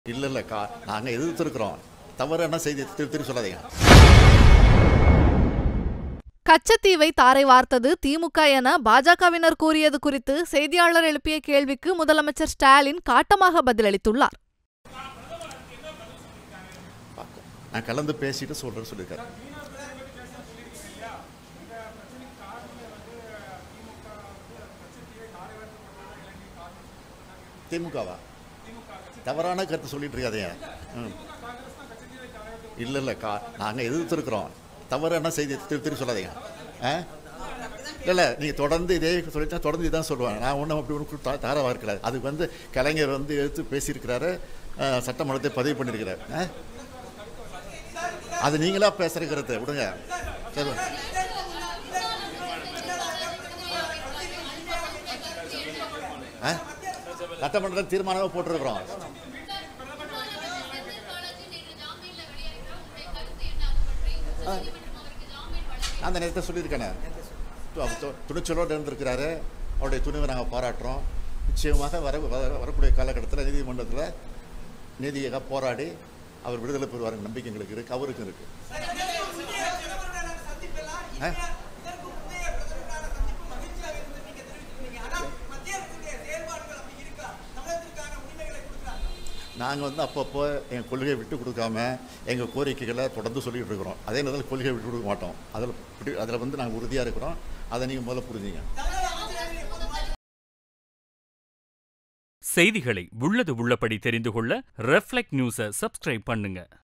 இல்லை இல்லை கா நாங்கள் எதிர்த்திருக்கிறோம் தவறு என்ன செய்தி திரு திரு சொல்லாதீங்க கச்சத்தீவை தாரை வார்த்தது திமுக என பாஜகவினர் கூறியது குறித்து செய்தியாளர் எழுப்பிய கேள்விக்கு முதலமைச்சர் ஸ்டாலின் காட்டமாக பதிலளித்துள்ளார் பார்ப்போம். நான் கலந்து பேசிட்டு சொல்கிறேன்னு சொல்லியிருக்காரு திமுகவா தவறான கருத்து சொல்லிட்டு இருக்காதீங்க ம் இல்லை இல்லை கா நாங்கள் எதிர்த்திருக்கிறோம் தவறு என்ன செய்தி திரு திரு சொல்லாதீங்க ஆ இல்லை நீங்கள் தொடர்ந்து இதே சொல்லிட்டா தொடர்ந்து இதான் சொல்லுவாங்க நான் ஒன்றும் அப்படி ஒன்றும் தா தாராவாக இருக்கல அதுக்கு வந்து கலைஞர் வந்து எடுத்து பேசியிருக்கிறாரு ஆ, சட்டமன்றத்தை பதிவு பண்ணியிருக்கிறார் ஆ அது நீங்களா பேசுகிற கருத்து விடுங்க சரி ஆ சட்டமன்ற தீர்மானமாக போட்டிருக்கிறோம் நான் அந்த நேரத்தை சொல்லியிருக்கேனே து- து- துணிச்சலோடு இருந்திருக்கிறாரு அவருடைய துணிவை நாங்கள் பாராட்டுறோம் நிச்சயமாக வர வர- வரக்கூடிய காலகட்டத்தில் நீதிமன்றத்தில் நீதியாக போராடி அவர் விடுதலை பெறுவாருங்க நம்பிக்கை எங்களுக்கு இருக்குது அவருக்கும் இருக்குது ஆ நாங்கள் வந்து அப்பப்போ எங்கள் கொள்கையை விட்டு கொடுக்காம எங்கள் கோரிக்கைகளை தொடர்ந்து சொல்லிட்டு இருக்கிறோம் அதே நேரத்தில் கொள்கையை விட்டு கொடுக்க மாட்டோம் அதில் அதில் வந்து நாங்கள் உறுதியாக இருக்கிறோம் அதை நீங்கள் முதல்ல புரிஞ்சுங்க செய்திகளை உள்ளது உள்ளபடி தெரிந்து கொள்ள ரெஃப்ளெக்ட் நியூஸை சப்ஸ்கிரைப் பண்ணுங்க